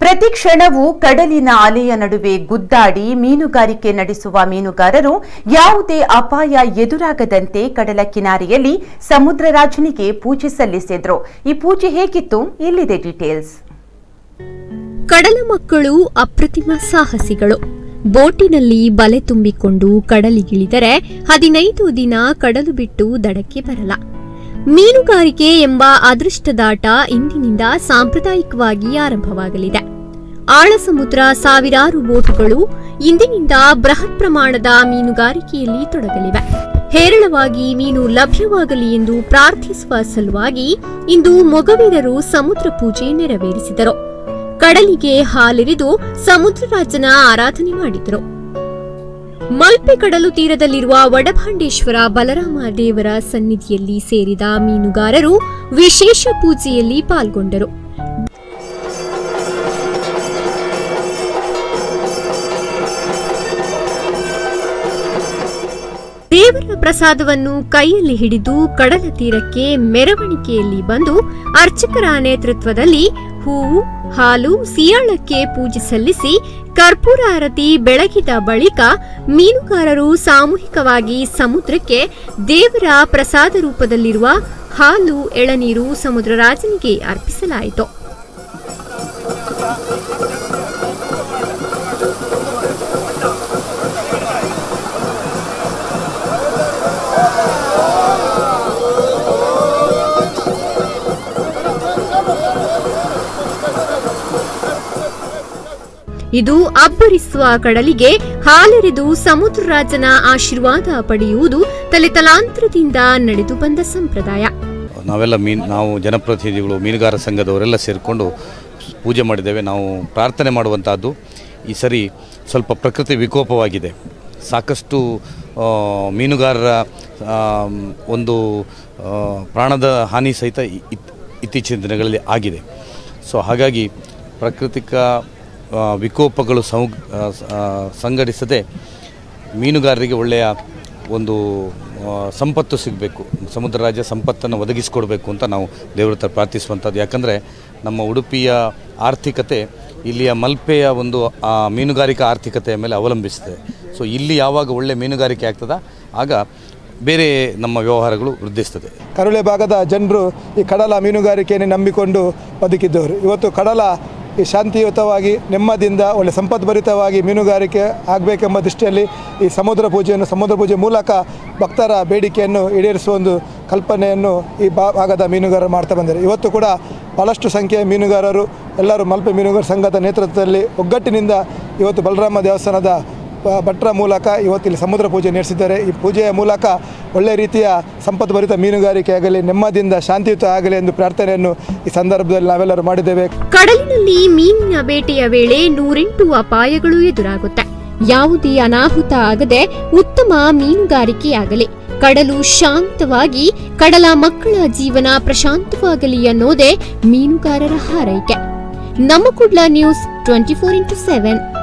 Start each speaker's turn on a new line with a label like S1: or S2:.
S1: ಪ್ರತಿ ಕ್ಷಣವೂ ಕಡಲಿನ ಅಲೆಯ ನಡುವೆ ಗುದ್ದಾಡಿ ಮೀನುಗಾರಿಕೆ ನಡೆಸುವ ಮೀನುಗಾರರು ಯಾವುದೇ ಅಪಾಯ ಎದುರಾಗದಂತೆ ಕಡಲ ಕಿನಾರೆಯಲ್ಲಿ ಸಮುದ್ರ ರಾಜನಿಗೆ ಪೂಜೆ ಸಲ್ಲಿಸಿದ್ರು ಈ ಪೂಜೆ ಹೇಗಿತ್ತು ಇಲ್ಲಿದೆ ಡೀಟೇಲ್ಸ್
S2: ಕಡಲ ಮಕ್ಕಳು ಅಪ್ರತಿಮ ಸಾಹಸಿಗಳು ಬೋಟಿನಲ್ಲಿ ಬಲೆ ತುಂಬಿಕೊಂಡು ಕಡಲಿಗಿಳಿದರೆ ಹದಿನೈದು ದಿನ ಕಡಲು ಬಿಟ್ಟು ದಡಕ್ಕೆ ಬರಲ್ಲ ಮೀನುಗಾರಿಕೆ ಎಂಬ ಅದೃಷ್ಟದಾಟ ಇಂದಿನಿಂದ ಸಾಂಪ್ರದಾಯಿಕವಾಗಿ ಆರಂಭವಾಗಲಿದೆ ಆಳ ಸಮುದ್ರ ಸಾವಿರಾರು ಬೋಟುಗಳು ಇಂದಿನಿಂದ ಬೃಹತ್ ಪ್ರಮಾಣದ ಮೀನುಗಾರಿಕೆಯಲ್ಲಿ ತೊಡಗಲಿವೆ ಹೇರಳವಾಗಿ ಮೀನು ಲಭ್ಯವಾಗಲಿ ಎಂದು ಪ್ರಾರ್ಥಿಸುವ ಸಲುವಾಗಿ ಇಂದು ಮೊಗವೀರರು ಸಮುದ್ರ ಪೂಜೆ ನೆರವೇರಿಸಿದರು ಕಡಲಿಗೆ ಹಾಲೆರೆದು ಸಮುದ್ರರಾಜನ ಆರಾಧನೆ ಮಾಡಿದರು ಮಲ್ಪೆ ಕಡಲು ತೀರದಲ್ಲಿರುವ ವಡಭಾಂಡೇಶ್ವರ ಬಲರಾಮ ದೇವರ ಸನ್ನಿಧಿಯಲ್ಲಿ ಸೇರಿದ ಮೀನುಗಾರರು ವಿಶೇಷ ಪೂಜೆಯಲ್ಲಿ ಪಾಲ್ಗೊಂಡರು ದೇವರ ಪ್ರಸಾದವನ್ನು ಕೈಯಲ್ಲಿ ಹಿಡಿದು ಕಡಲ ತೀರಕ್ಕೆ ಮೆರವಣಿಗೆಯಲ್ಲಿ ಬಂದು ಅರ್ಚಕರ ನೇತೃತ್ವದಲ್ಲಿ ಹೂವು ಹಾಲು ಸಿಯಾಳಕ್ಕೆ ಪೂಜೆ ಸಲ್ಲಿಸಿ ಕರ್ಪೂರ ಆರತಿ ಬೆಳಗಿದ ಬಳಿಕ ಮೀನುಗಾರರು ಸಾಮೂಹಿಕವಾಗಿ ಸಮುದ್ರಕ್ಕೆ ದೇವರ ಪ್ರಸಾದ ರೂಪದಲ್ಲಿರುವ ಹಾಲು ಎಳನೀರು ಸಮುದ್ರ ರಾಜನಿಗೆ ಅರ್ಪಿಸಲಾಯಿತು ಇದು ಅಬ್ಬರಿಸುವ ಕಡಲಿಗೆ ಹಾಲೆರೆದು ಸಮುದ್ರ ರಾಜನ ಆಶೀರ್ವಾದ ಪಡೆಯುವುದು ತಲೆತಲಾಂತರದಿಂದ ನಡೆದು ಬಂದ ಸಂಪ್ರದಾಯ
S3: ನಾವೆಲ್ಲ ಮೀನು ನಾವು ಜನಪ್ರತಿನಿಧಿಗಳು ಮೀನುಗಾರ ಸಂಘದವರೆಲ್ಲ ಸೇರಿಕೊಂಡು ಪೂಜೆ ಮಾಡಿದ್ದೇವೆ ನಾವು ಪ್ರಾರ್ಥನೆ ಮಾಡುವಂತಹದ್ದು ಈ ಸರಿ ಸ್ವಲ್ಪ ಪ್ರಕೃತಿ ವಿಕೋಪವಾಗಿದೆ ಸಾಕಷ್ಟು ಆ, ಮೀನುಗಾರರ ಆ, ಒಂದು ಆ, ಪ್ರಾಣದ ಹಾನಿ ಸಹಿತ ಇ- ಇತ್- ಇತ್ತೀಚಿನ ದಿನಗಳಲ್ಲಿ ಆಗಿದೆ ಸೊ ಹಾಗಾಗಿ ಪ್ರಾಕೃತಿಕ ಆ, ವಿಕೋಪಗಳು ಸೌ ಆ, ಸ- ಆ, ಸಂಘಟಿಸದೆ ಮೀನುಗಾರರಿಗೆ ಒಳ್ಳೆಯ ಒಂದು ಆ, ಸಂಪತ್ತು ಸಿಗಬೇಕು ಸಮುದ್ರ ರಾಜ್ಯ ಸಂಪತ್ತನ್ನು ಒದಗಿಸಿಕೊಡ್ಬೇಕು ಅಂತ ನಾವು ದೇವರ ಹತ್ರ ಪ್ರಾರ್ಥಿಸುವಂಥದ್ದು ಯಾಕಂದರೆ ನಮ್ಮ ಉಡುಪಿಯ ಆರ್ಥಿಕತೆ ಇಲ್ಲಿಯ ಮಲ್ಪೆಯ ಒಂದು ಆ, ಮೀನುಗಾರಿಕಾ ಆರ್ಥಿಕತೆಯ ಮೇಲೆ ಅವಲಂಬಿಸಿದೆ ಸೊ ಇಲ್ಲಿ ಯಾವಾಗ ಒಳ್ಳೆ ಮೀನುಗಾರಿಕೆ ಆಗ್ತದ ಆಗ ಬೇರೆ ನಮ್ಮ ವ್ಯವಹಾರಗಳು ವೃದ್ಧಿಸ್ತದೆ
S4: ಕರುಳೆ ಭಾಗದ ಜನರು ಈ ಕಡಲ ಮೀನುಗಾರಿಕೆಯನ್ನು ನಂಬಿಕೊಂಡು ಬದುಕಿದ್ದವರು ಇವತ್ತು ಕಡಲ ಈ ಶಾಂತಿಯುತವಾಗಿ ನೆಮ್ಮದಿಯಿಂದ ಒಳ್ಳೆ ಸಂಪದ್ಭರಿತವಾಗಿ ಮೀನುಗಾರಿಕೆ ಆಗಬೇಕೆಂಬ ದೃಷ್ಟಿಯಲ್ಲಿ ಈ ಸಮುದ್ರ ಪೂಜೆಯನ್ನು ಸಮುದ್ರ ಪೂಜೆ ಮೂಲಕ ಭಕ್ತರ ಬೇಡಿಕೆಯನ್ನು ಈಡೇರಿಸುವ ಒಂದು ಕಲ್ಪನೆಯನ್ನು ಈ ಭಾ- ಭಾಗದ ಮೀನುಗಾರರು ಮಾಡ್ತಾ ಬಂದರು ಇವತ್ತು ಕೂಡ ಭಾಳಷ್ಟು ಸಂಖ್ಯೆಯ ಮೀನುಗಾರರು ಎಲ್ಲರೂ ಮಲ್ಪೆ ಮೀನುಗಾರ ಸಂಘದ ನೇತೃತ್ವದಲ್ಲಿ ಒಗ್ಗಟ್ಟಿನಿಂದ ಇವತ್ತು ಬಲರಾಮ ದೇವಸ್ಥಾನದ ಬ- ಭಟ್ರ ಮೂಲಕ ಇವತ್ತಿಲ್ಲಿ ಸಮುದ್ರ ಪೂಜೆ ನಡೆಸಿದ್ದಾರೆ ಈ ಪೂಜೆಯ ಮೂಲಕ ಒಳ್ಳೆಯ ರೀತಿಯ ಸಂಪದ್ಭರಿತ ಮೀನುಗಾರಿಕೆ ಆಗಲಿ ನೆಮ್ಮದಿಯಿಂದ ಶಾಂತಿಯುತ ಆಗಲಿ ಎಂದು ಪ್ರಾರ್ಥನೆಯನ್ನು ಈ ಸಂದರ್ಭದಲ್ಲಿ ನಾವೆಲ್ಲರೂ ಮಾಡಿದ್ದೇವೆ
S2: ಕಡಲಿನಲ್ಲಿ ಮೀನಿನ ಬೇಟೆಯ ವೇಳೆ ನೂರೆಂಟು ಅಪಾಯಗಳು ಎದುರಾಗುತ್ತೆ ಯಾವುದೇ ಅನಾಹುತ ಆಗದೆ ಉತ್ತಮ ಮೀನುಗಾರಿಕೆಯಾಗಲಿ ಕಡಲು ಶಾಂತವಾಗಿ ಕಡಲ ಮಕ್ಕಳ ಜೀವನ ಪ್ರಶಾಂತವಾಗಲಿ ಅನ್ನೋದೇ ಮೀನುಗಾರರ ಹಾರೈಕೆ ನಮ್ಮ Kudla news twenty four into seven